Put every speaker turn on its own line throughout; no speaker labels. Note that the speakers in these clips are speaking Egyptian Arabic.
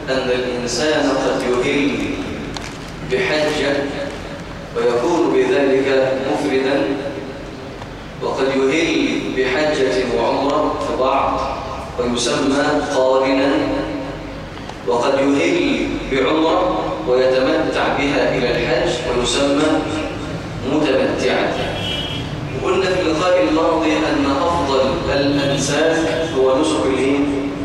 أن الإنسان قد يهل بحجة ويكون بذلك مفردا وقد يهل بحجة وعمرة في بعض ويسمى قارنا وقد يهل بعمرة ويتمتع بها إلى الحج ويسمى متمتعا وقلنا في اللقاء الماضي أن أفضل الأنساك هو نسك الايه؟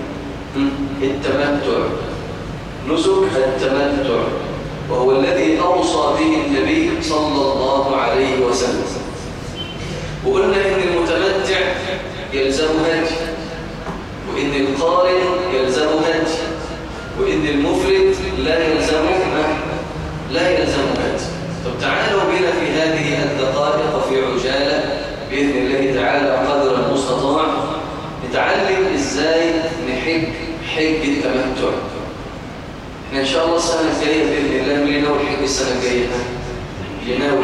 التمتع نسك التمتع وهو الذي أوصى به النبي صلى الله عليه وسلم وقلنا إن المتمتع يلزم هدي وإن القارن يلزم هدي وإن المفرد لا يلزمه لا يلزمه هدي طب تعالوا بنا في هذه الدقائق في عجالة بإذن الله تعالى قدر المستطاع نتعلم إزاي نحج حج التمتع احنا إن شاء الله السنة الجاية بإذن الله من ناوي الحج السنة الجاية يناوي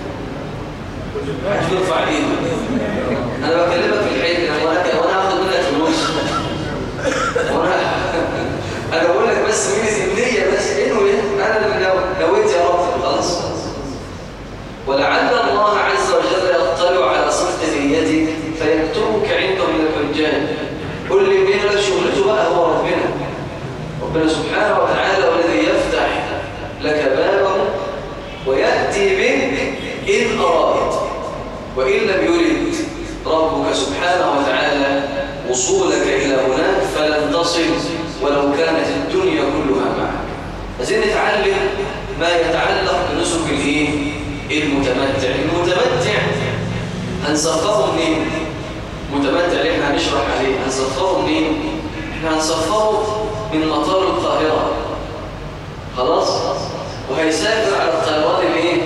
واحد يرفع ايده انا بكلمك في الحج وانا وانا هاخد منك فلوس وانا انا بقول لك بس مين النية بس انه انا اللي نويت يا رب خلاص ولعل الله عز وجل يطلع على صدق نيتك فيكتبك عنده من الحجاج قل لي مين اللي شغلته بقى هو ربنا ربنا سبحانه وتعالى والذي يفتح لك بابه ويأتي بك إن أراد وإن لم يرد ربك سبحانه وتعالى وصولك إلى هناك فلن تصل ولو كانت الدنيا كلها معك عايزين نتعلم ما يتعلق بنسك الايه المتمتع المتمتع هنصفره منين متمتع اللي احنا هنشرح عليه هنصفره منين احنا هنصفره من مطار القاهرة خلاص وهيسافر على الطيران الايه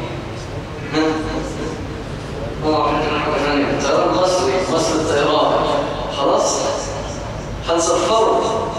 الطيران المصري مصر الطيران خلاص هنصفره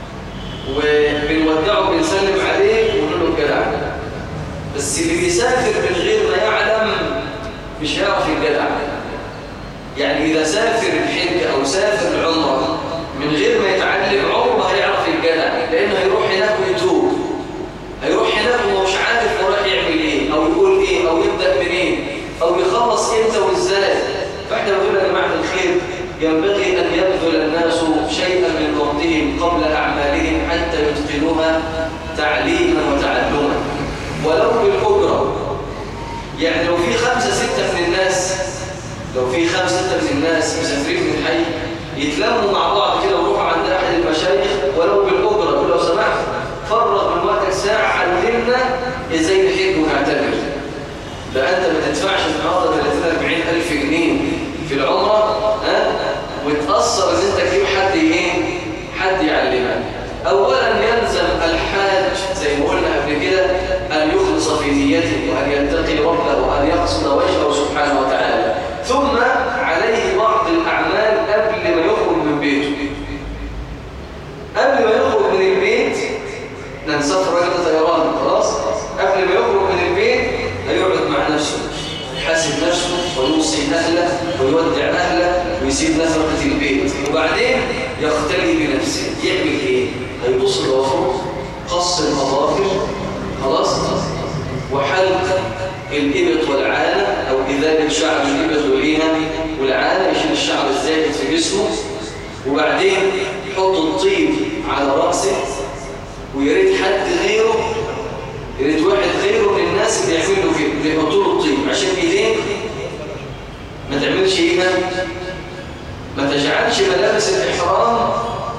وبنودعه بنسلم عليه ونقول له الجدع بس اللي بيسافر من غير ما يعلم مش هيعرف الجدع يعني إذا سافر الحج أو سافر العمرة من غير ما يتعلم عمره هيعرف الجدع لأنه هيروح هناك ويتوب هيروح هناك وهو مش عارف هو رايح يعمل ايه او يقول ايه او يبدا منين او يخلص امتى وازاي فاحنا بنقول يا جماعه الخير ينبغي ان يبذل الناس شيئا من وقتهم قبل اعمالهم حتى يتقنوها تعليما وتعلما ولو بالاجره يعني لو في خمسه سته من الناس لو في خمسه سته من الناس مسافرين من حي يتلموا مع بعض كده ويروحوا عند احد المشايخ ولو بالاجره يقول لو سمحت فرغ من وقتك ساعة علمنا ازاي نحج ونعتمر ده انت ما تدفعش النهارده 30 40 الف جنيه في العمره ها وتاثر ان انت تجيب حد ايه حد يعلمك اولا يلزم الحاج زي ما قلنا قبل كده ان يخلص في نيته وان يتقي ربه وان يقصد وجهه سبحانه وتعالى ثم عليه بعض الاعمال قبل ما يخرج من بيته قبل ما يخرج من البيت نسافر راجل طيران خلاص قبل ما يخرج من البيت هيقعد مع نفسه يحاسب نفسه ويوصي اهله ويودع اهله ويسيب نفقه البيت وبعدين يختلي بنفسه يعمل ايه هيبص لوفره قص الاظافر خلاص وحلق الابط والعانه او ازاله شعر الابط والعينه والعانه يشيل الشعر الزائد في جسمه وبعدين يحط الطيب على راسه ويا ريت حد غيره يا ريت واحد غيره من الناس اللي يعملوا كده بيحطوا له الطيب عشان ايديه ما تعملش ايه ما تجعلش ملابس الاحرام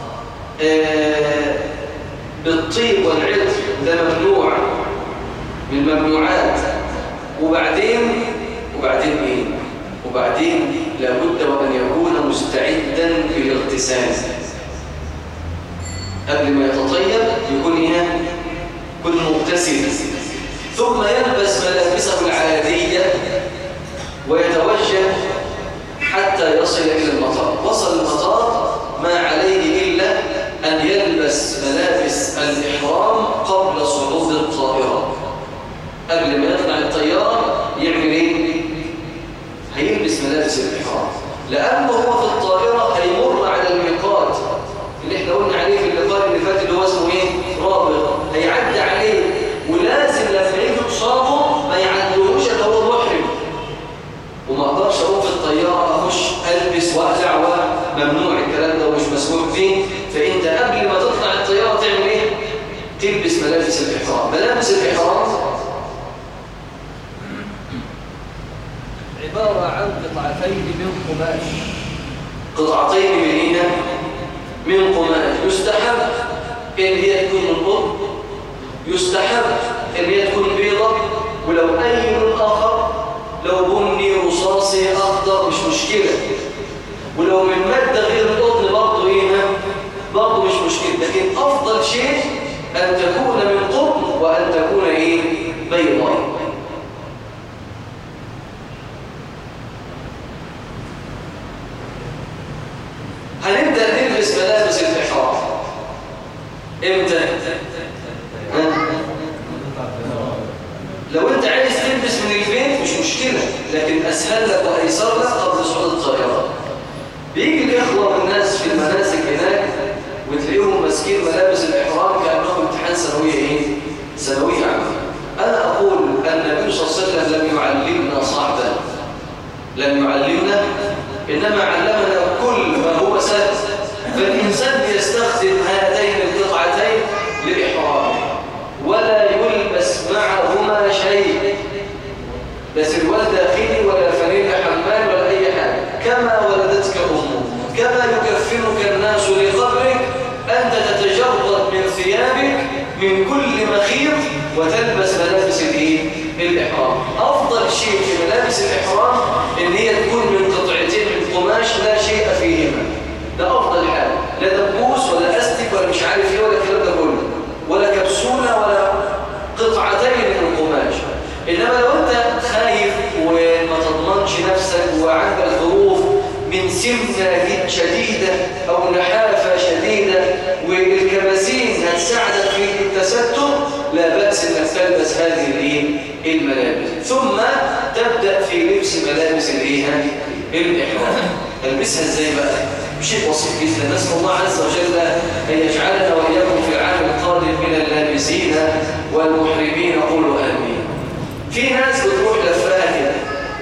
آه بالطيب والعطر ده ممنوع من الممنوعات وبعدين وبعدين ايه وبعدين لابد وان يكون مستعدا للاغتسال قبل ما يتطيب يكون هنا يكون مغتسل ثم يلبس ملابسه العادية ويتوجه حتى يصل إلى المطار وصل المطار ما عليه إلا أن يلبس ملابس الإحرام قبل صعود الطائرة قبل ما يطلع الطيارة يعمل إيه؟ هيلبس ملابس الإحرام لأنه هو في الطائرة هيمر على الميقات اللي احنا قلنا عليه في اللقاء اللي فات اللي هو اسمه ايه تلبس ملابس الإحرام ملابس الإحرام
عبارة عن قطعتين من قماش
قطعتين من هنا من قماش يستحب ان هي تكون من قطن يستحب ان هي تكون بيضة ولو اي لون اخر لو بني رصاصي اخضر مش مشكلة ولو من مادة غير القطن برضه ايه برضه مش مشكلة لكن افضل شيء ان تكون من قطن وان تكون ايه بيضاء هنبدأ نلبس ملابس الإحرام امتى؟ ها؟ لو انت عايز تلبس من البيت مش مشكلة لكن أسهل لك وأيسر لك قبل صعود الطيارة بيجي الإخوة والناس في المناسك هناك وتلاقيهم ماسكين ملابس الإحرام كأنهم امتحان ثانوية إيه؟ ثانوية عامة أنا أقول أن النبي صلى الله عليه وسلم لم يعلمنا صعبا لم يعلمنا إنما علمنا كل ما هو سهل فالإنسان يستخدم هاتين القطعتين للإحرام ولا يلبس معهما شيء لا سروال داخلي ولا فانيلا حمال ولا أي حاجة كما ولدتك أمك كما يكفنك الناس لقبرك أنت تتجرد من ثيابك من كل مخيط وتلبس ملابس الإيه؟ الإحرام أفضل شيء في ملابس الإحرام إن هي تكون من قطعتين من قماش لا شيء فيهما ده أفضل حاجة لا دبوس ولا أستك ولا مش عارف إيه ولا الكلام ده كله ولا كبسولة ولا قطعتين من القماش إنما لو أنت خايف وما تضمنش نفسك وعندك ظروف من سمنة شديدة أو نحافة شديدة والكباسين هتساعدك في التستر لا بأس أنك تلبس هذه الإيه؟ الملابس ثم تبدأ في لبس ملابس الإيه؟ الإحرام تلبسها إزاي بقى؟ شيء بسيط جدا نسأل الله عز وجل أن يجعلنا وإياكم في العام القادم من اللابسين والمحرمين قولوا آمين في ناس بتروح لفاها كده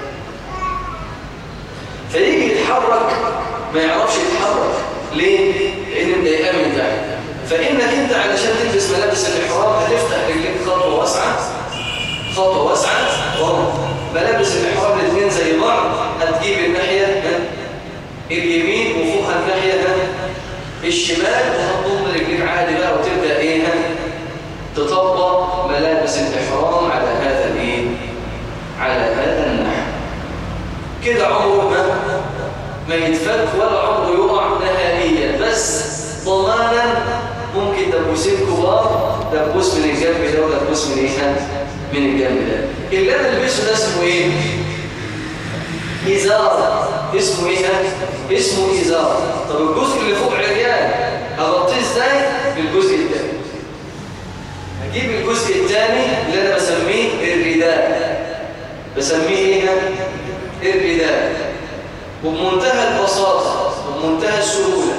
فيجي يتحرك ما يعرفش يتحرك ليه؟ لأن مضايقاه من ده فإنك أنت علشان تلبس ملابس الإحرام هتفتح رجليك خطوة واسعة خطوة واسعة وهم ملابس الإحرام الاثنين زي بعض هتجيب الناحية اليمين وفوقها الناحية الشمال وهتضم رجليك عادي بقى وتبدأ إيه تطبق ملابس الإحرام على هذا الإيه؟ على هذا النحو كده عمره ما ما يتفك ولا عمره يقع نهائيا بس ضمانا ممكن دبوسين كبار دبوس من الجنب ده ودبوس من ايه من الجنب ده اللي انا البسه ده اسمه ايه ازار اسمه ايه اسمه ازار طب الجزء اللي فوق عريان هغطيه ازاي بالجزء الثاني هجيب الجزء الثاني اللي انا بسميه الرداء بسميه ايه الرداء وبمنتهى البساطة وبمنتهى السهولة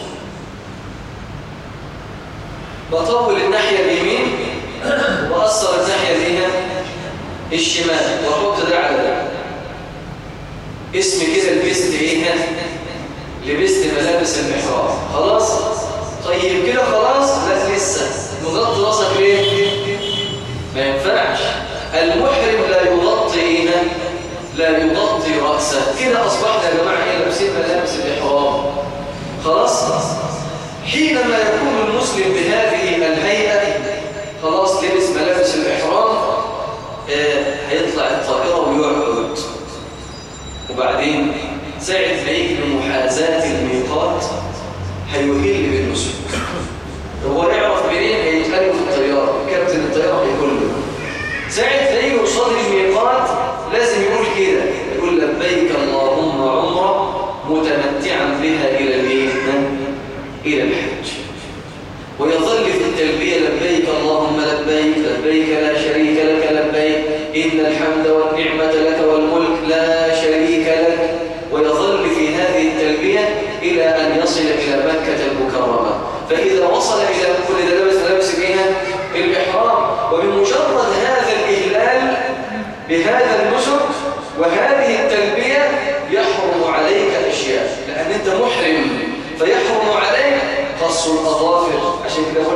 بطول الناحية اليمين وبأثر الناحية اليمين الشمال واحط ده على ده اسم كده لبست ايه لبست ملابس المحراب خلاص طيب كده خلاص لا لسه نغطي راسك ليه ما ينفعش المحرم لا يغطي ايه لا يغطي رأسه كده أصبحنا يا جماعة إيه لابسين ملابس الإحرام خلاص حينما يكون المسلم بهذه الهيئة خلاص لبس ملابس الإحرام آه هيطلع الطائرة ويقعد وبعدين ساعة ما يجي لمحاذاة الميقات هيهل بالنسك هو يعرف منين هيتقلب في الطيارة كابتن الطيارة هيقول له ساعة ما يجي قصاد الميقات لازم يقول كده يقول لبيك اللهم عمرة متمتعا بها إلى الايه إلى الحج ويظل في التلبية لبيك اللهم لبيك لبيك لا شريك لك لبيك إن الحمد والنعمة لك والملك لا شريك لك ويظل في هذه التلبية إلى أن يصل إلى مكة المكرمة فإذا وصل إلى كل ده لبس لبس فيها الإحرام وبمجرد هذا الإهلال بهذا النسك وهذه التلبية يحرم عليك أشياء لأن أنت محرم فيحرم عليك قص الأظافر عشان كده أقول لك قصها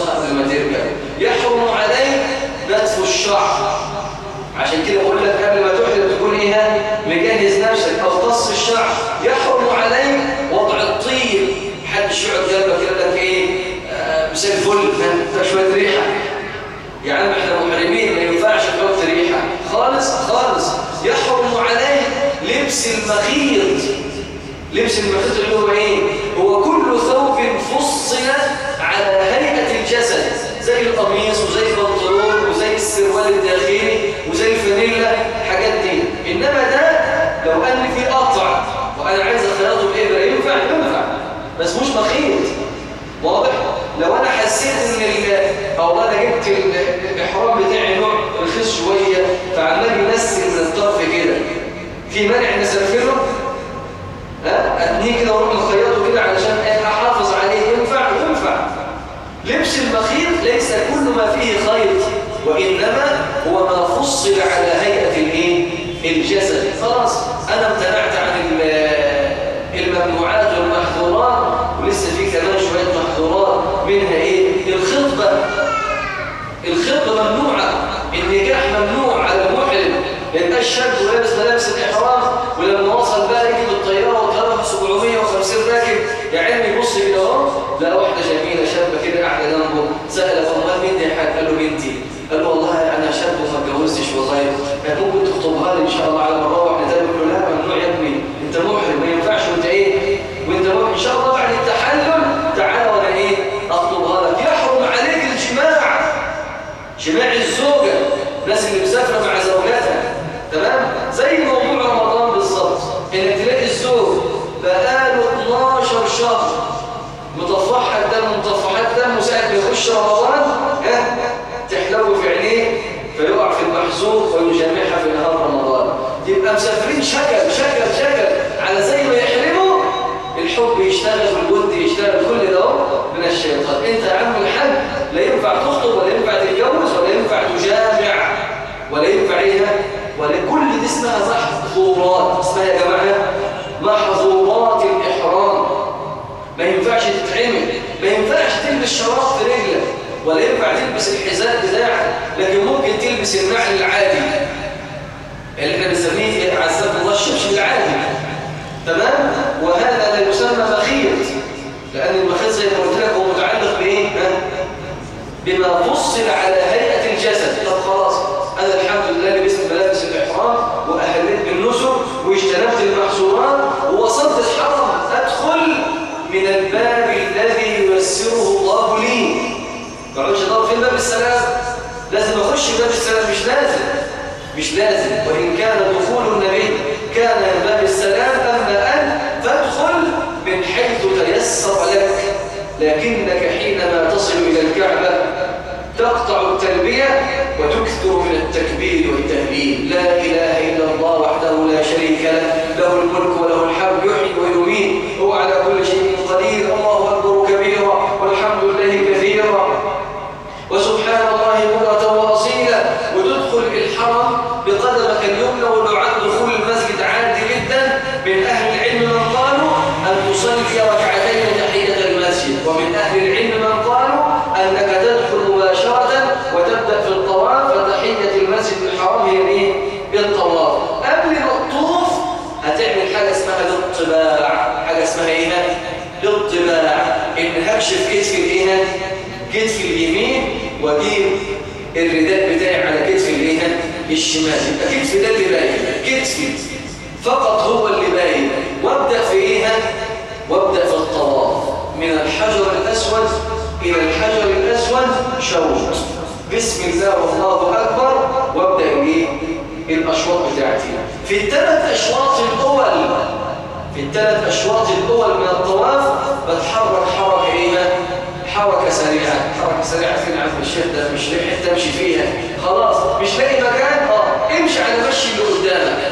نصها قبل ما تركب يحرم عليك نتف الشعر عشان كده بقول لك قبل ما تحلم تكون ايه مجهز نفسك او قص الشعر يحرم عليك وضع الطيب حدش يقعد جنبك يقول لك ايه آه، مساء الفل ها، شويه ريحه يا عم احنا محرمين ما ينفعش نحط ريحه خالص خالص يحرم عليك لبس المخيط لبس المخيط اللي هو ايه هو كل ثوب فصل على هيئه الجسد زي القميص وزي البنطلون وزي السروال الداخلي وزي الفانيلا الحاجات دي انما ده لو قال لي في قطع وانا عايز اخيطه بابره ينفع ينفع بس مش مخيط واضح لو انا حسيت ان ال- او انا جبت ال- الاحرام بتاعي نوع رخيص شويه فعمال ينسل من الطرف كده في مانع نسفله ها اتنيه كده واروح مخيطه كده علشان احافظ عليه ينفع ينفع لبس المخيط ليس كل ما فيه خيط وانما هو ما فصل على هيئه الايه الجسد خلاص انا امتنعت عن ال- الممنوعات والمحظورات ولسه في كمان شويه محظورات منها ايه الخطبه الخطبه ممنوعه النكاح ممنوع على المحرم ما يبقاش شاب ولابس ملابس الاحرام ولما وصل بقى يجي بالطياره وطياره 750 راكب يا عيني يبص كده اهو لقى واحده جميله شابه كده قاعده جنبه سال امال مين دي يا حاج قال له بنتي قال له والله انا شاب وما اتجوزتش والله قال ممكن تخطبها لي ان شاء الله على ما اروح نتقابل قال له لا ممنوع يا ابني انت محرم ما ينفعش وانت ايه وانت محرم ان شاء الله بعد التحلل تعالى وانا ايه اخطبها لك يحرم عليك الجماع جماع الزوجة الناس اللي مسافرة مع زوجاتها تمام زي موضوع رمضان بالظبط انك تلاقي الزوج بقاله 12 شهر مطفحها الدم مطفحات دم وساعة ما يخش رمضان ها تحلو في عينيه فيقع في المحزون ويجامعها في نهار رمضان يبقى مسافرين شكل شكل شكل على زي ما يحرموا الحب يشتغل والود يشتغل كل ده من الشيطان انت يا عم الحاج لا ينفع تخطب ولا ينفع تتجوز ولا ينفع تجامع ولا ينفع ايه ولا كل دي اسمها محظورات اسمها يا جماعه محظورات الاحرام ما ينفعش تتعمل ما ينفعش تلبس شراب في رجلك ولا ينفع تلبس الحذاء بتاعك لكن ممكن تلبس النعل العادي اللي احنا بنسميه عزام الله الشبشب العادي تمام وهذا لا يسمى مخيط لان المخيط زي ما قلت لك هو متعلق بايه ها؟ بما فصل على هيئه الجسد طب خلاص انا الحمد لله لبست ملابس الاحرام واهلت بالنسك واجتنبت المحظورات ووصلت الحرم ادخل من الباب الذي ييسره الله لي ما اقعدش ادور فين باب السلام لازم اخش باب السلام مش لازم مش لازم وان كان دخول النبي كان من باب السلام اما ان فادخل من حيث تيسر لك لكنك حينما تصل الى الكعبه تقطع التلبيه وتكثر من التكبير والتهليل لا اله الا الله وحده لا شريك له له الملك وله الحمد يحيي ويميت هو على كل شيء قدير الله اكبر كبيرا والحمد لله كثيرا وسبحان الله بكرة وأصيلا وتدخل الحرم بقدمك اليمنى ولعل دخول المسجد عادي جدا من أهل العلم من قالوا أن تصلي ركعتين تحية المسجد ومن أهل العلم من قالوا أنك تدخل مباشرة وتبدأ في الطواف فتحية المسجد الحرام هي إيه؟ بالطواف قبل الطوف هتعمل حاجة اسمها الاطباع حاجة اسمها إيه؟ الاطباع إن هكشف كتفي الإيه؟ كتف اليمين واجيب الرداء بتاعي على كتف الايه الشمال يبقى كتفي ده اللي باين كتفي فقط هو اللي باين وابدا في ايه وابدا في الطواف من الحجر الاسود الى الحجر الاسود شوط بسم الله والله اكبر وابدا ايه الاشواط بتاعتي في الثلاث اشواط الاول في الثلاث اشواط الاول من الطواف بتحرك حركه ايه حركة سريعة حركة سريعة فين عم الشيخ ده مش لاقي حتة امشي فيها خلاص مش لاقي مكان اه امشي على مشي اللي قدامك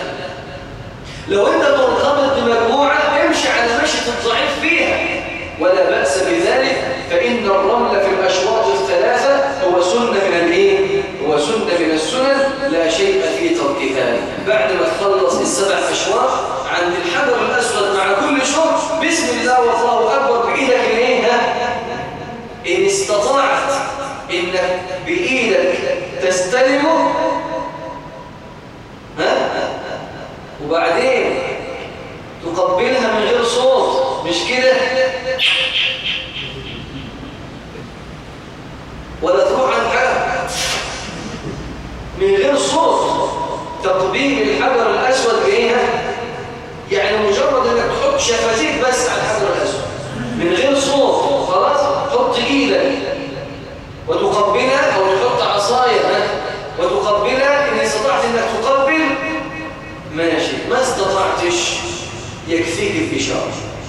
لو انت مرتبط بمجموعة امشي على مشي الضعيف فيها ولا بأس بذلك فإن الرمل في الأشواط الثلاثة هو سنة من الايه؟ هو سنة من السنن لا شيء في تركها بعد ما تخلص السبع أشواط عند الحجر الأسود مع كل شوط بسم الله والله أكبر بإيدك الايه ها؟ إن استطعت إنك بإيدك تستلمه ها وبعدين تقبلها من غير صوت مش كده ولا تروح عن حاجة من غير صوت تقبيل الحجر الأسود بإيه يعني مجرد انك تحط شفتيك بس على الحجر الأسود من غير صوت خلاص حط ايدك وتقبلها او تحط عصايه ها؟ وتقبلها ان استطعت انك تقبل ماشي ما استطعتش يكفيك الاشاره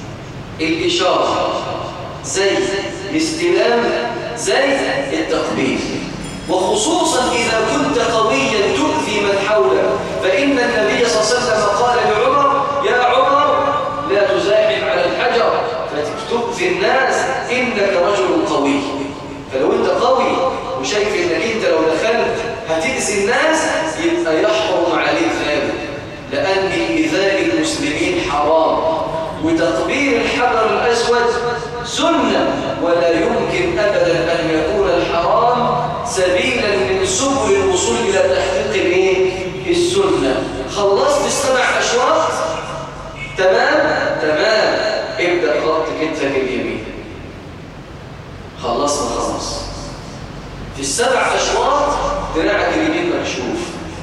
الاشاره زي الاستلام زي التقبيل وخصوصا اذا كنت قويا تؤذي من حولك فان النبي صلى الله عليه وسلم قال لعمر يا عمر لا تزاحم على الحجر فتؤذي الناس انك رجل قوي فلو انت قوي وشايف انك انت لو دخلت هتأذي الناس يبقى يحرم عليك ذلك لأن إيذاء المسلمين حرام وتقبيل الحجر الأسود سنة ولا يمكن أبدا أن يكون الحرام سبيلا من سبل الوصول إلى تحقيق الايه؟ السنة خلصت السبع أشواط تمام تمام ابدأ خط كتفك اليمين خلصنا خلاص في السبع أشواط دراعك اليمين مكشوف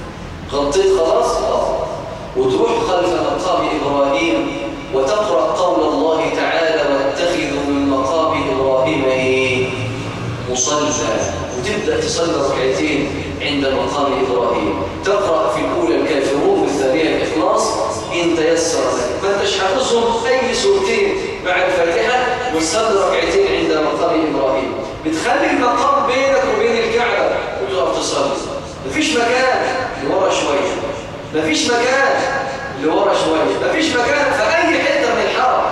غطيت خلاص اه وتروح خلف مقام إبراهيم وتقرأ قول الله تعالى واتخذوا من مقام إبراهيم إيه؟ مصلى وتبدأ تصلي ركعتين عند مقام إبراهيم تقرأ في الأولى الكافرون والثانية الإخلاص إن تيسر لك ما انتش حافظهم أي سورتين مع الفاتحة وتصلي ركعتين عند مقام إبراهيم بتخلي المقام بينك وبين الكعبة وتقف تصلي مفيش مكان لورا شوية مفيش مكان لورا شوية مفيش مكان في أي حتة من الحرم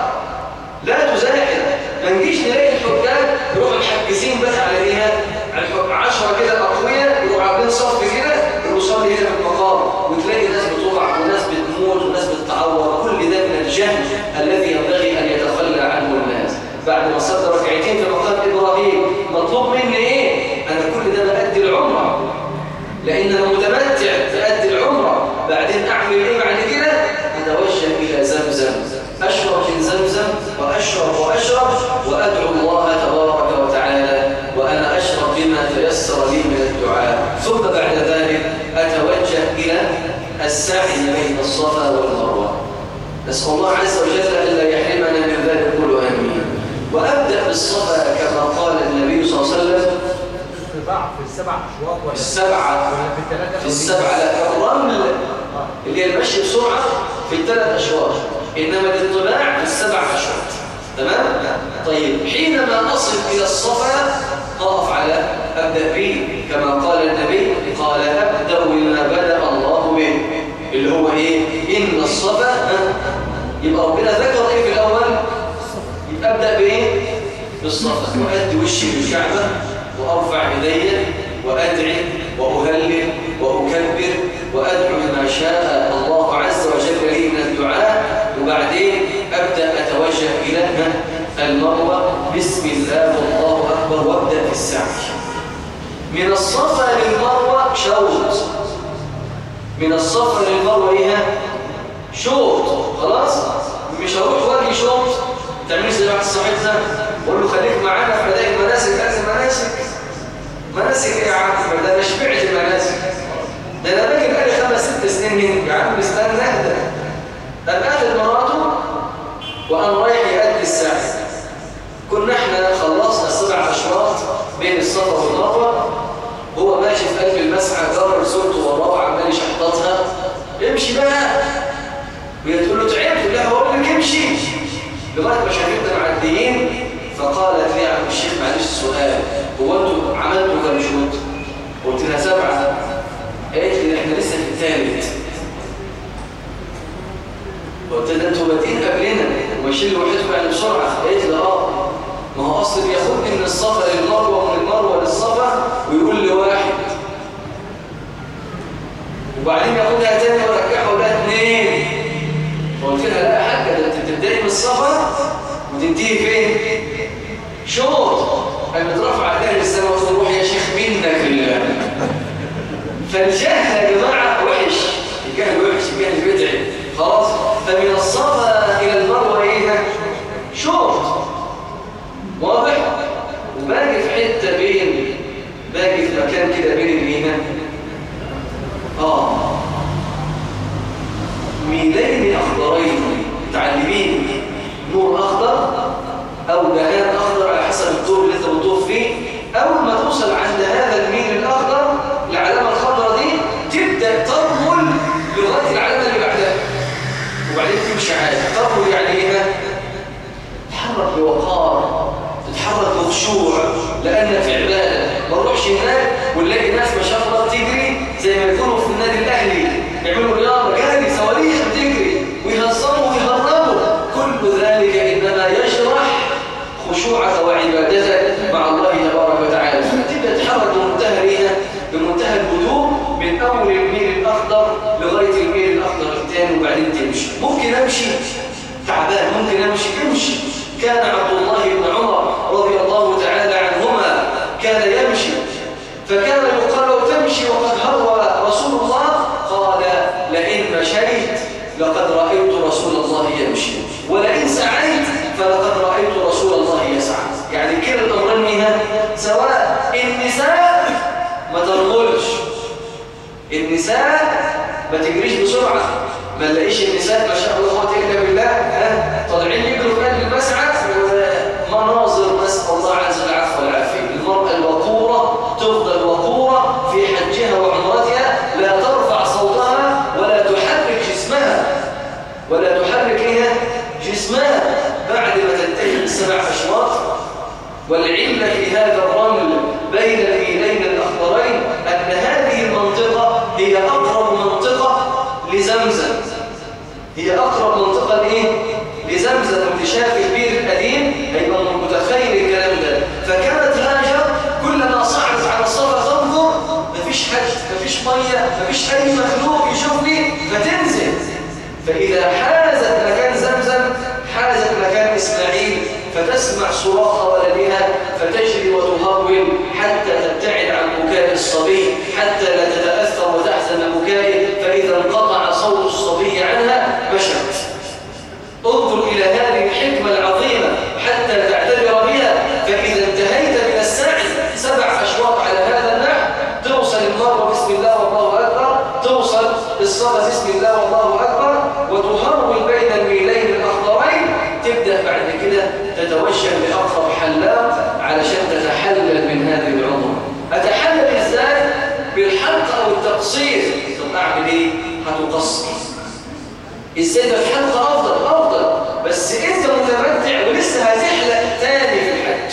لا تزاحم ما نجيش نلاقي الحجاج يروحوا محجزين بس على ايه على الحج 10 كده اقوياء يروحوا عاملين صف كده يصلي هنا في المقام وتلاقي ناس بتقع وناس بتموت وناس بتتعور كل ده من الجهل الذي ينبغي ان يتخلى عنه الناس بعد ما صلى ركعتين في مقام ابراهيم مطلوب مني ايه انا كل ده بادي العمره لان انا متمتع بادي العمره بعدين اعمل ايه بعد كده اتوجه الى زمزم اشرب من زمزم واشرب واشرب وادعو الله تبارك وتعالى وانا اشرب بما تيسر لي من الدعاء ثم بعد ذلك اتوجه الى السعي بين الصفا والمروه نسال الله عز وجل الا يحرمنا من ذلك كله امين وابدا بالصفا كما قال النبي صلى الله عليه وسلم
الطباع في السبع اشواط ولا
السبعه
ولا في الثلاثه
في السبعه لا الرمل اللي هي المشي بسرعه في الثلاث اشواط انما الاطلاع في السبع اشواط تمام طيب حينما اصل الى الصفا اقف على ابدا به كما قال النبي قال ابدا بما بدا الله به اللي هو ايه ان الصفا ها؟ يبقى ربنا ذكر ايه في الاول يبقى ابدا بايه بالصفا وادي وشي للكعبه وارفع يدي وادعي واهلل واكبر وادعو بما شاء الله عز وجل لي من الدعاء وبعدين ابدا اتوجه الى المروه بسم الله والله اكبر وابدا في السعي من الصفا للمروه شوط من الصفا للمروه ايه شوط خلاص مش هروح واجي شوط تعمل زي واحد صاحبنا بقول له خليك معانا في بدايه المناسك هذه المناسك مناسك ايه يا عم ده انا شبعت المناسك ده انا باجي بقالي خمس ست سنين هنا يا عم استنى اهدى قام اخذ مراته وقام رايح يأدي السعي كنا احنا خلصنا السبع اشواط بين الصفا والمروه هو ماشي في قلب المسعى جرر زوجته وراه وعمال يشحططها امشي بقى وهي تقول له تعبت لا هقول لك امشي لغايه ما شافتنا معديين فقالت لي يا عم الشيخ معلش سؤال هو انتوا عملتوا كام شوط؟ قلت لها سبعه قالت لي احنا لسه في الثالث قلت لها انتوا بادئين قبلنا وماشيين لوحدكم يعني بسرعه قالت لي اه ما هو اصل بياخدني من الصفا للمروه ومن المروه للصفا ويقول لي واحد وبعدين ياخدها تاني ويرجعها ولا اثنين فقلت لها لا يا حاجه ده انت بتبداي من الصفا وتنتهي فين؟ شوط قامت رافعه ترفع ايديها للسماء وتروح يا شيخ منك لله فالجهل يا جماعه وحش الجهل وحش الجهل بدعي خلاص فمن الصفا الى المروه ايه شوط واضح وباقي في حته بين باقي في مكان كده بين الايمان اه ميلين اخضرين متعلمين نور اخضر او دهان اخضر على حسب الطور اللي انت بتطوف فيه اول ما توصل عند هذا الميل الاخضر العلامه الخضراء دي تبدا ترمل لغايه العلامه اللي بعدها وبعدين تمشي عادي ترمل يعني ايه تتحرك بوقار تتحرك بخشوع لانك في عباده ما نروحش هناك ونلاقي ناس ما شاء الله بتجري زي ما يكونوا في النادي الاهلي يعملوا رياضه جري صواريخ بتجري ويهزموا ويهربوا كل ذلك انما يشرح خشوعك وعبادتك مع الله تبارك وتعالى فتبدا تتحرك بمنتهى الايه بمنتهى الهدوء من اول الميل الاخضر لغايه الميل الاخضر الثاني وبعدين تمشي ممكن امشي تعبان ممكن امشي امشي كان عبد الله بن عمر رضي الله تعالى عنهما كان يمشي فكان يقال له تمشي وقد هرول رسول الله قال لئن مشيت لقد رأيت رسول الله يمشي ولئن سعيت فلقد رأيت رسول الله يسعى يعني كلا الأمرين منها سواء النساء ما ترملش النساء ما تجريش بسرعة ما نلاقيش النساء ما شاء الله قوة إلا بالله ها طالعين يجروا في قلب المسعى مناظر نسأل الله عز وجل العفو والعافية المرأة الوقورة تفضل وقورة في حجها وعمرتها لا ترفع صوتها ولا تحرك جسمها ولا تحرك إيه جسمها بعد ما تنتهي السبع أشواط والعلة في هذا الرمل بين الميلين الأخضرين أن هذه المنطقة هي أقرب منطقة لزمزم هي أقرب منطقة لإيه؟ لزمزم اللي شاف البير القديم هيبقى متخيل الكلام ده فكانت هاجر كلما صعدت على الصفا تنظر مفيش حد مفيش مية مفيش أي مخلوق يشوفني فتنزل فإذا حازت مكان زمزم حازت مكان إسماعيل فتسمع صراخ ولدها فتجري وتهرول حتى تبتعد عن بكاء الصبي حتى لا تتأثر وتحزن بكائه فإذا انقطع صوت الصبي عنها مشت انظر إلى هذه الحكمة العظيمة حتى تعتبر بها فإذا انتهيت من السعي سبع أشواط على هذا النحو توصل المرة بسم الله والله أكبر توصل الصلاة بسم الله والله أكبر وتهرول بين الميلين الأخضرين تبدأ بعد كده تتوجه لأقرب حلاق علشان تتحلل من هذه العمر أتحلل إزاي؟ بالحلق أو التقصير طب أعمل إيه؟ هتقصر ازاي ده الحلقة أفضل أفضل بس أنت متمتع ولسه هتحلق تاني في الحج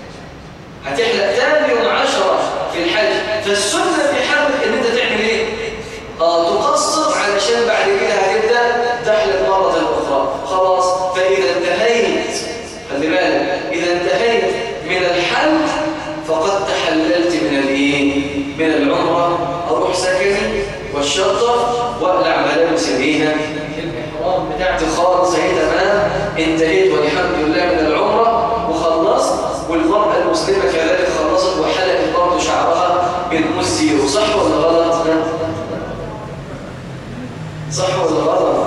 هتحلق تاني يوم عشرة في الحج فالسنة في حلق إن أنت تعمل إيه؟ آه تقصر علشان بعد كده هتبدأ تحلق مرة أخرى خلاص فإذا انتهيت خلي بالك إذا انتهيت من الحلق فقد تحللت من الإيه؟ من العمرة أروح سكني والشطة وأقلع ملابس الإيه؟ الإحرام بتاعتي خالص اهي تمام انتهيت والحمد لله من العمرة وخلصت والمرأة المسلمة كذلك خلصت وحلقت برضه شعرها بالمسير صح ولا غلط؟ صح ولا غلط؟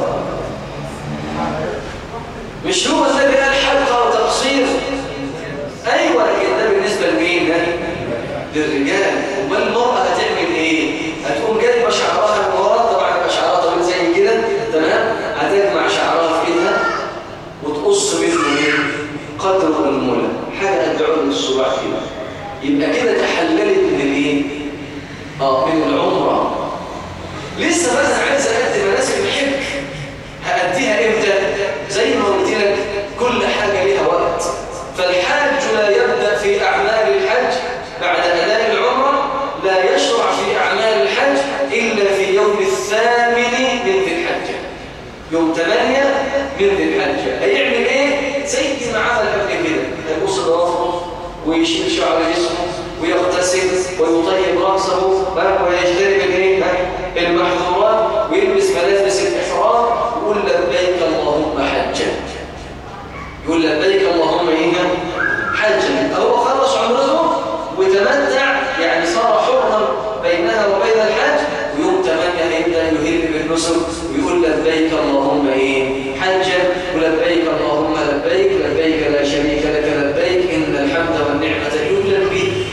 مش هو النبي قال حلقة وتقصير أيوة لكن ده بالنسبة لمين؟ للرجال امال المرأة هتعمل ايه؟ هتقوم جايبة شعرها من ورا طبعا يبقى شعرها طويل زي كده تمام؟ هتجمع شعرها في ايدها وتقص منه ايه؟ قدر الأنملة حاجة قد عمر الصباع كده يبقى كده تحللت من الايه؟ اه من العمرة لسه بس عايز أأدي مناسك الحج هأديها امتى؟ زي ما قلت لك كل حاجة ليها وقت فالحاج لا يبدأ في أعمال الحج بعد أداء العمرة لا يشرع في أعمال الحج إلا في يوم الثامن من ذي الحجة يوم 8 من ذي الحجة هيعمل إيه؟ زي ما عمل قبل كده هيبص ضوافره ويشيل شعر جسمه ويغتسل ويطيب رأسه ويجتنب الايه؟ المحظورات ويلبس ملابس الإحرام ويقول لبيك اللهم حجا يقول لبيك اللهم إيه؟ حجا هو خلص عمرته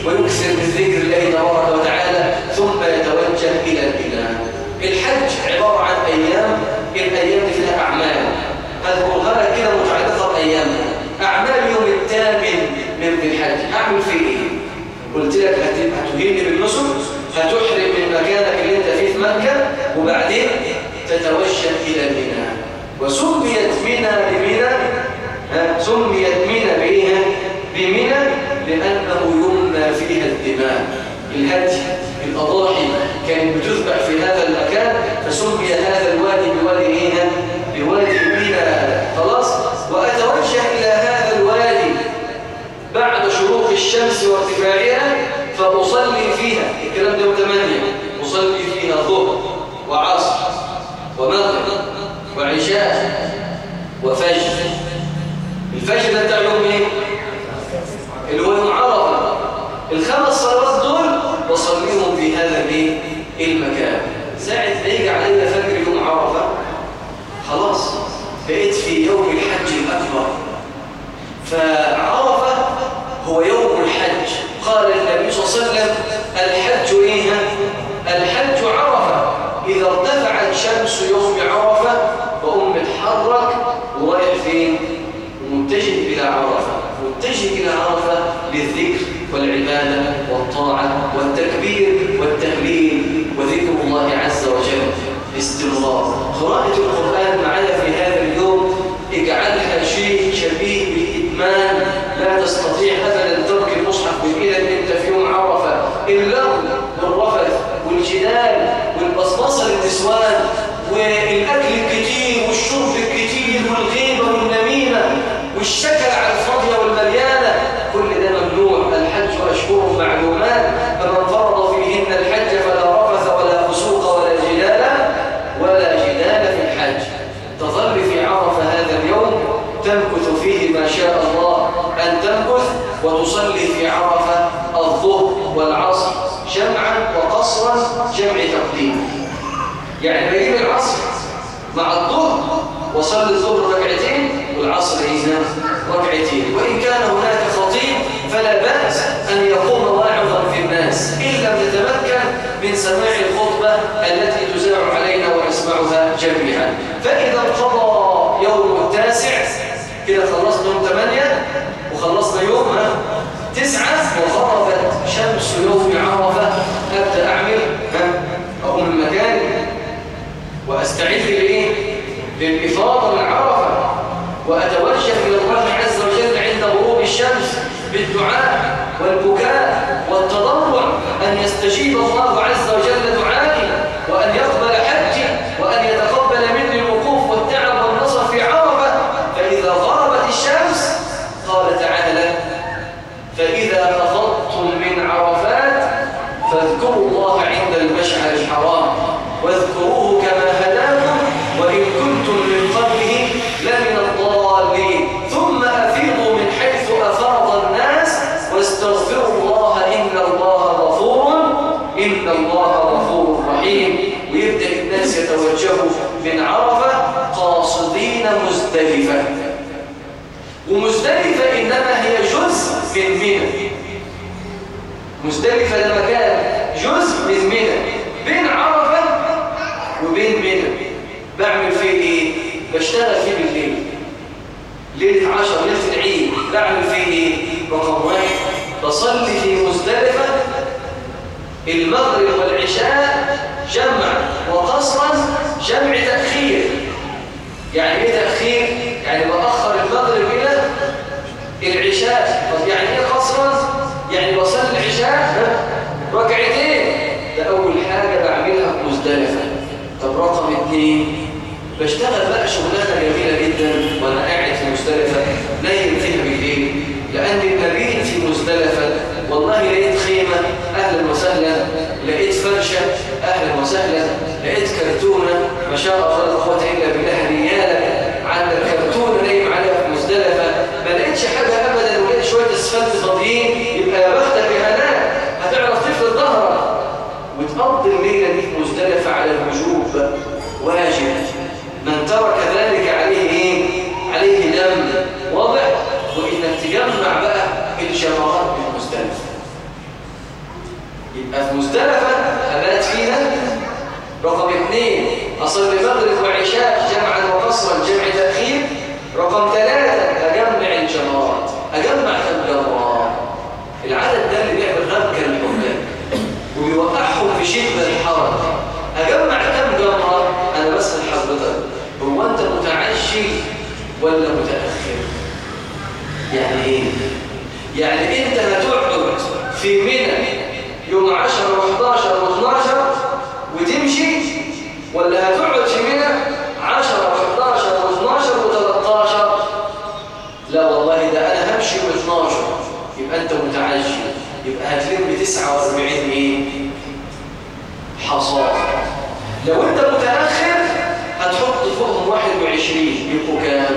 ويكثر من ذكر الله تبارك وتعالى ثم يتوجه إلى الإله الحج عبارة عن أيام الأيام دي فيها أعمال هذكرها لك كده متعلقة بأيامها أعمال يوم الثامن من ذي الحج أعمل فيه إيه؟ قلت لك هت- هتهيني بالنسك هتحرم من مكانك اللي انت فيه في مكة وبعدين تتوجه إلى منى وسميت منى بمنى ها، سميت منى بإيه؟ بمنى لأنه يمنى فيها الدماء الهدي الأضاحي كانت بتذبح في هذا المكان فسمي هذا الوادي بوادي إيه؟ بوادي منى خلاص وأتوجه إلى هذا الوادي بعد شروق الشمس وارتفاعها فأصلي فيها الكلام ده يوم 8 أصلي فيها ظهر وعصر ومغرب وعشاء وفجر الفجر ده بتاع يوم ايه؟ اللي هو يوم عرفه الخمس صلوات دول بصليهم في هذا الايه؟ المكان ساعة ما يجي علينا فجر يوم عرفه خلاص بقيت في يوم الحج الأكبر فعرفة هو يوم الحج قال النبي صلى الله عليه وسلم الحج إيه؟ الحج عرفة إذا ارتفعت شمس يوم عرفة وأم متحرك ورايح فين؟ ومتجه إلى عرفة متجه إلى عرفة للذكر والعبادة والطاعة والتكبير والتهليل وذكر الله عز وجل باستمرار قراءة القرآن معنا في هذا اليوم اجعلها شيء شبيه بالإدمان لا تستطيع أبدا ترك المصحف بالإذن أنت في يوم عرفة اللغو والرفث والجدال والبصبصة للنسوان والأكل الكتير والشرب الكتير والغيبة والنميمة والشكل على الفاضية والمليانة كل ده ممنوع الحج أشهر معلومات فمن فرض فيهن الحج فلا رفث ولا فسوق ولا جدال ولا جدال في الحج تظل في عرفة هذا اليوم تمكث فيه ما شاء الله أن تمكث وتصلي في عرفة الظهر والعصر جمعا وقصرا جمع تقديم يعني بجيب العصر مع الظهر وصلي الظهر ركعتين والعصر هنا ركعتين وإن كان هناك خطيب فلا بأس أن يقوم واعظا في الناس إن لم نتمكن من سماع الخطبة التي تذاع علينا ونسمعها جميعا فإذا انقضى يوم التاسع كده خلصنا يوم 8 وخلصنا يوم ها، تسعة وغربت شمس يوم عرفة أبدأ أعمل ها، أقوم من مكاني وأستعد لإيه؟ للإفاضة من عرفة وأتوجه إلى الله عز وجل عند غروب الشمس بالدعاء والبكاء والتضرع أن يستجيب الله عز وجل دعائي وأن يقبل حجي وأن يتقبل مني الوقوف والتعب والنصر في عرفة فإذا غربت الشمس قال تعالى فإذا أفضتم من عرفات فاذكروا الله عند المشعر الحرام واذكروه كما هداكم وإن كنتم من قبله لمن الضالين ثم أفيضوا من حيث أفاض الناس واستغفروا الله إن الله غفور إن الله غفور رحيم ويبدأ الناس يتوجهوا من عرفة قاصدين مزدلفة ومزدلفة إنما هي جزء من منى مزدلفة ده مكان جزء من منى بين عرفة وبين منى بعمل فيه ايه؟ بشتغل فيه بالليل ليلة عشر ليلة العيد بعمل فيه ايه؟ رقم واحد بصلي في مزدلفة المغرب والعشاء جمع وقصرا جمع تأخير يعني ايه تأخير؟ يعني بأخر المغرب إلى العشاء طب يعني ايه قصرا؟ يعني بصلي العشاء ها؟ ركعتين ده أول حاجة بعملها في مزدلفة طب رقم اثنين بشتغل بقى شغلانة جميلة جدا وأنا قاعد في مزدلفة نايم فيها بالليل لأن المبيت في مزدلفة والله لقيت خيمة أهلا وسهلا لقيت فرشة أهلا وسهلا لقيت كرتونة ما شاء الله لا قوة إلا بالله ريالة عندك كرتونة نايم عليها في مزدلفة ما لقيتش حاجة أبدا ولقيت شوية اسفلت فاضيين يبقى يا بختك يا هناك هتعرف تفرد ظهرك وتقضي الليلة دي في مزدلفة على الوجوب واجب من ترك ذلك عليه ايه؟ عليه دم واضح وإنك تجمع بقى الجمرات بالمزدلفة يبقى في مزدلفة أبات فيها رقم اثنين أصلي مغرب وعشاء جمعا وقصرا جمع تأخير رقم ثلاثة أجمع الجمرات أجمع كم جمرة العدد ده اللي بيعمل ربكة للحكام وبيوقعهم في شبه الحرج أجمع كم جمرة أنا بسأل حضرتك هو أنت متعشي ولا متأخر يعني إيه؟ يعني أنت هتقعد في منى يوم 10 و11 و12 وتمشي ولا هتقعد في منى 10 و11 و12 و13 لا والله ده انا همشي ب12 يبقى انت متعجل يبقى هتلم 49 ايه حصاد لو انت متاخر هتحط فوقهم 21 يبقوا كام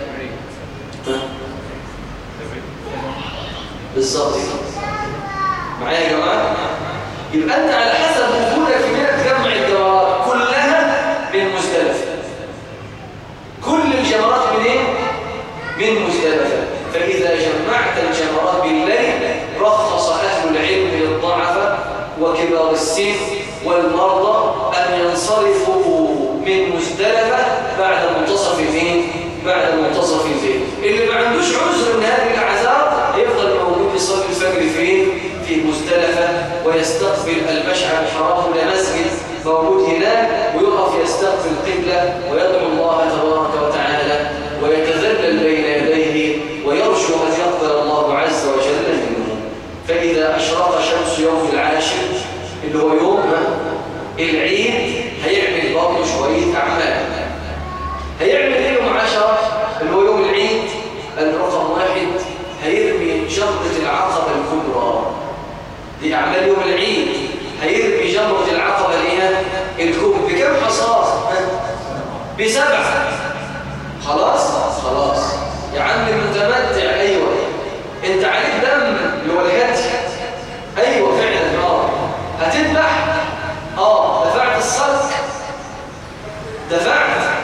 بالظبط كده معايا يا جماعه يبقى انت على حسب وجودك في منى تجمع الجمرات كلها من مزدلفه كل الجمرات منين من مزدلفه فاذا جمعت الجمرات بالليل رخص اهل العلم للضعفاء وكبار السن والمرضى ان ينصرفوا من مزدلفه بعد منتصف الليل بعد منتصف الليل اللي ما عندوش عذر من هذه الاعذار يفضل موجود يصلي الفجر فين في مزدلفة ويستقبل المشعر الحرام لمسجد موجود هناك ويقف يستقبل القبلة ويدعو الله تبارك وتعالى ويتذلل بين يديه ويرجو أن يقبل الله عز وجل منه فإذا أشرق شمس يوم العاشر اللي هو يوم العيد هيعمل برضه شوية أعمال هيعمل ايه يوم عشرة اللي هو يوم العيد الرقم واحد هيرمي جمرة العقبة الكبرى دي أعمال يوم العيد هيرمي جمرة العقبة ليها الكبرى بكم حصاد؟ بسبعة خلاص؟ خلاص يا عم المتمتع أيوة انت عليك دم اللي هو الهدي أيوة فعلا اه هتذبح اه دفعت الصك دفعت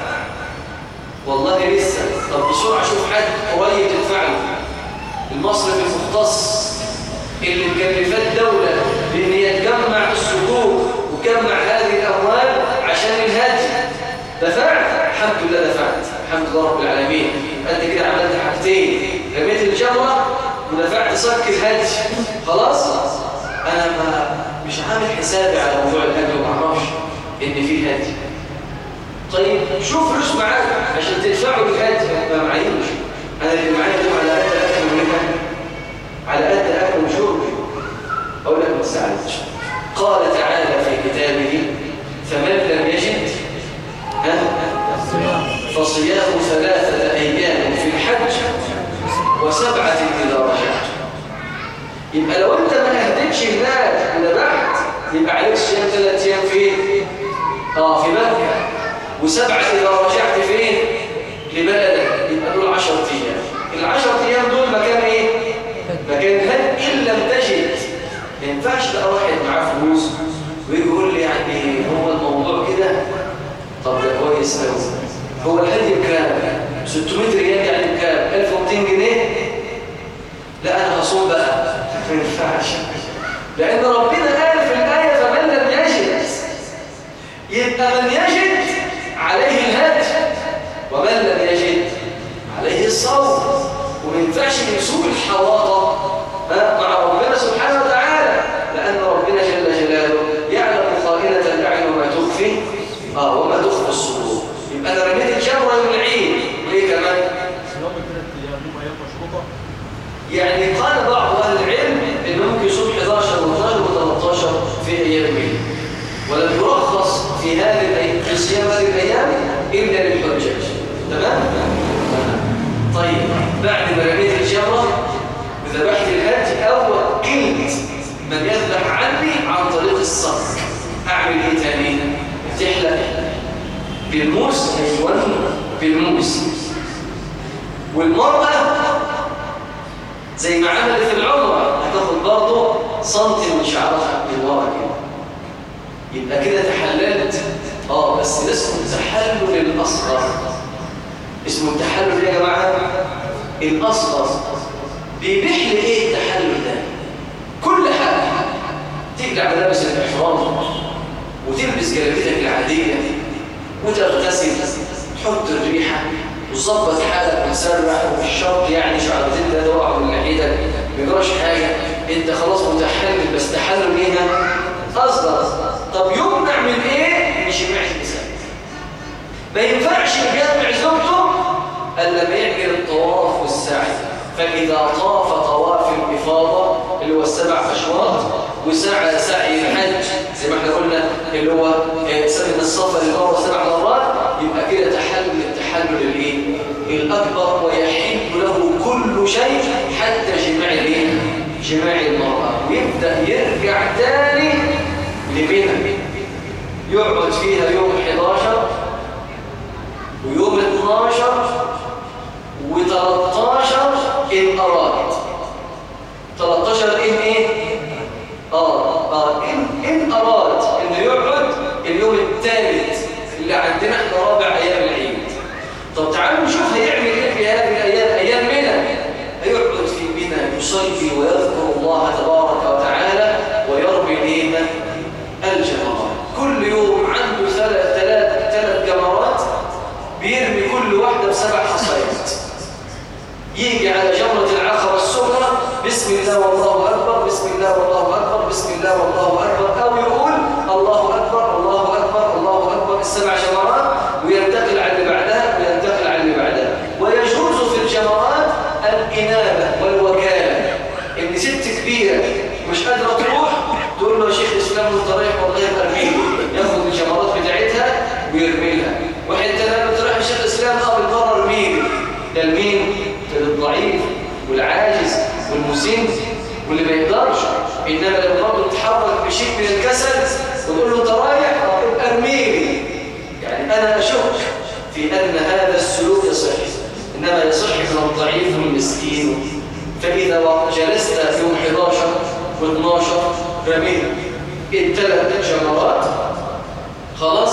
والله لسه طب بسرعة شوف حد قريب تدفع له المصرف المختص اللي مكلفات الدولة بإن هي تجمع الصكوك وتجمع هذه الأموال عشان الهدي دفعت الحمد لله دفعت الحمد لله رب العالمين أنت كده عملت حاجتين رميت الجمرة ودفعت صك الهدي خلاص أنا ما مش عامل حسابي على موضوع الهدي وما أعرفش إن فيه هدي طيب شوف فلوس معاك عشان تدفعوا الهدي ما معيش انا اللي معايا ده على قد اكل ومنها على قد اكل وشرب اقول لك ما تستعجلش قال تعالى في كتابه فمن لم يجد ها فصيام ثلاثة أيام في الحج وسبعة إذا رجعت يبقى لو أنت ما أهدتش هناك وذبحت يبقى عليك صيام ثلاثة أيام فين؟ آه في مكة وسبعة إذا رجعت فين؟ لبلدك يبقى دول 10 أيام العشر أيام دول مكان إيه؟ مكان هل إن لم تجد ما ينفعش بقى واحد معاه فلوس ويجي يقول لي يعني هو الموضوع كده طب ده كويس قوي هو الهدي بكام؟ 600 ريال يعني بكام؟ 1200 جنيه؟ لا أنا هصوم بقى ما ينفعش لأن ربنا قال في الآية فمن لم يجد يبقى من يجد عليه الهدي ومن لم يجد عليه الصوم وما ينفعش نسوق الحواضة مع ربنا سبحانه وتعالى لأن ربنا جل جلاله يعلم خائنة الأعين وما تخفي آه وما تخفي الصدور يبقى أنا رميت الجمرة يوم العيد وليه كمان؟
صيام الثلاث ايام هم ايام مشروطه
يعني قال بعض أهل العلم إنه ممكن يصوم 11 و12 و13 في أيام العيد ولم يرخص في هذه الأيام في صيام هذه الأيام إلا للحجاج تمام؟ طيب بعد ما رميت الجمرة وذبحت الهدي أو وكلت من يذبح عني عن طريق الصرف أعمل إيه تاني؟ تحلق بالموس أيوة بالموس والمرأة زي ما عملت في العمرة هتاخد برضه سنتي من شعرها من ورا كده يبقى كده تحللت اه بس ده اسمه تحلل الاصغر اسمه التحلل يا جماعه الاصغر بيبيح لي ايه التحلل ده كل حاجه وتقلع ملابس الاحرام وتلبس جلابيتك العاديه وتغتسل تحط الريحه وتظبط حالك وتسرح ومش شرط يعني شعرتين ثلاثه وقعوا من ناحيتك ما يجراش حاجه انت خلاص متحلل بس تحلل هنا اصغر طب يمنع من ايه؟ من جماع النساء ما ينفعش يجمع زوجته الا لما يعمل الطواف والسعي فاذا طاف طواف الافاضه اللي هو السبع اشواط وسعى سعي الحج زي ما احنا قلنا اللي هو سنه الصفا للمره سبع مرات يبقى كده تحلل التحلل الايه الاكبر ويحل له كل شيء حتى جماع الايه جماع المراه ويبدا يرجع تاني لمنى يقعد فيها يوم 11 ويوم 12 و13 إن أراد 13 إن إيه؟ آه آه إن, إن أراد إنه يقعد اليوم الثالث اللي عندنا إحنا رابع أيام العيد طب تعالوا نشوف هيعمل إيه في هذه الأيام أيام منى هيقعد في منى يصلي ويذكر الله تبارك وتعالى ويرمي الإيه؟ الجمرات كل يوم عنده ثلاث ثلاث ثلاث جمرات بيرمي كل واحدة بسبع حصيات يجي على جمرة العقبة الصغرى بسم الله والله أكبر بسم الله والله أكبر بسم الله والله أكبر أو يقول الله أكبر الله أكبر الله أكبر السبع جمرات وينتقل على اللي بعدها وينتقل على اللي بعدها ويجوز في الجمرات الإنابة والوكالة إن ست كبيرة مش قادرة تروح تقول له يا شيخ الإسلام وانت رايح والله ارميه ياخد الجمرات بتاعتها ويرميها واحد تاني انت رايح الشيخ الإسلام اه بالضرر مين ده المين ده الضعيف والعاجز والمسن واللي ما يقدرش انما لو برضه تتحرك بشيء من الكسل وتقول له انت رايح اه ارميني يعني انا اشك في ان هذا السلوك يصح انما يصح من الضعيف والمسكين فاذا جلست في يوم 11 و12 رميت الثلاث جمرات خلاص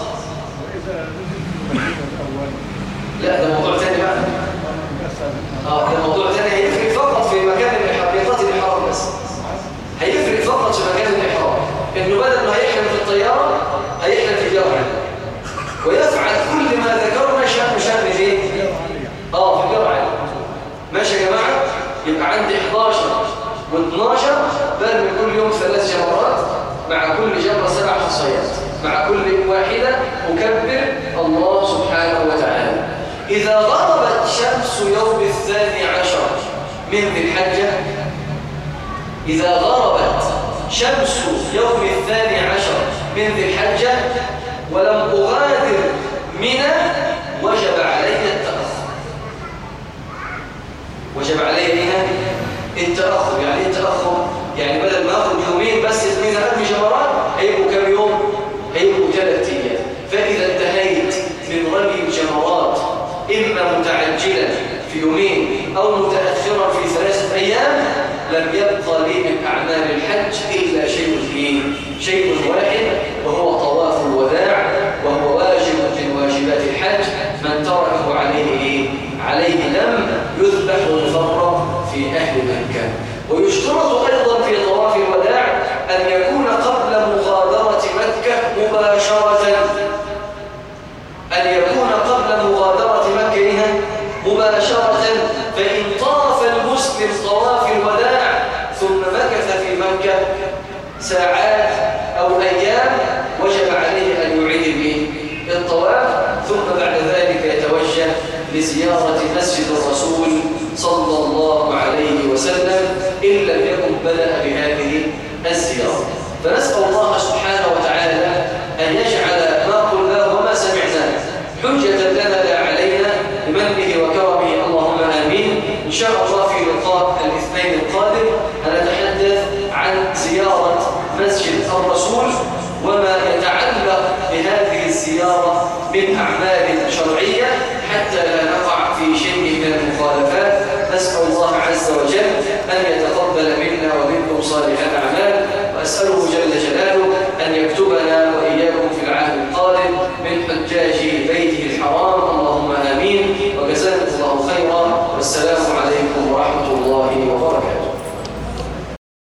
لا ده موضوع ثاني بقى اه ده موضوع ثاني هيفرق فقط في مكان الحقيقات الإحرام بس هيفرق فقط في مكان الإحرام إنه بدل ما هيحلم في الطيارة هيحلم في الجوهر ويفعل كل ما ذكرنا شأن شأن ايه؟ اه في الجوهر ماشي يا جماعة يبقى عندي 11 و12 برمي كل يوم ثلاث جمرات مع كل جمرة سبع حصيات مع كل واحدة أكبر الله سبحانه وتعالى إذا غربت شمس يوم الثاني عشر من ذي الحجة إذا غربت شمس يوم الثاني عشر من ذي الحجة ولم أغادر منى وجب علي التأخر وجب علي هنا التأخر يعني ايه التأخر يعني بدل ما أخذ يومين بس من أرمي جمرات هيبقوا كم يوم هيبقوا ثلاث أيام فإذا انتهيت من رمي الجمرات إما متعجلا في يومين أو متأخرا في ثلاثة أيام لم يبقى لي من أعمال الحج إلا شيء فيه شيء واحد وهو طواف الوداع وهو واجب من واجبات الحج من تركه عليه إيه؟ عليه دم يذبح ويفرق في أهل مكة ويشترط أيضا في طواف الوداع أن يكون قبل مغادرة مكة مباشرة أن يكون قبل مغادرة مكة مباشرة فإن طاف المسلم طواف الوداع ثم مكث في مكة ساعات أو أيام وجب عليه أن يعيد الطواف ثم بعد ذلك يتوجه لزيارة مسجد الرسول صلى الله عليه وسلم إن لم يكن بدأ بهذه الزيارة فنسأل الله سبحانه وتعالى أن يجعل ما قلناه وما سمعناه حجة لنا لا علينا بمنه وكرمه اللهم آمين إن شاء الله في لقاء الاثنين القادم هنتحدث عن زيارة مسجد الرسول وما يتعلق بهذه الزيارة من أعمال شرعية حتى لا نقع في شيء من المخالفات نسأل الله عز وجل أن يتقبل منا ومنكم صالح الأعمال وأسأله جل جلاله أن يكتبنا وإياكم في العهد القادم من حجاج بيته الحرام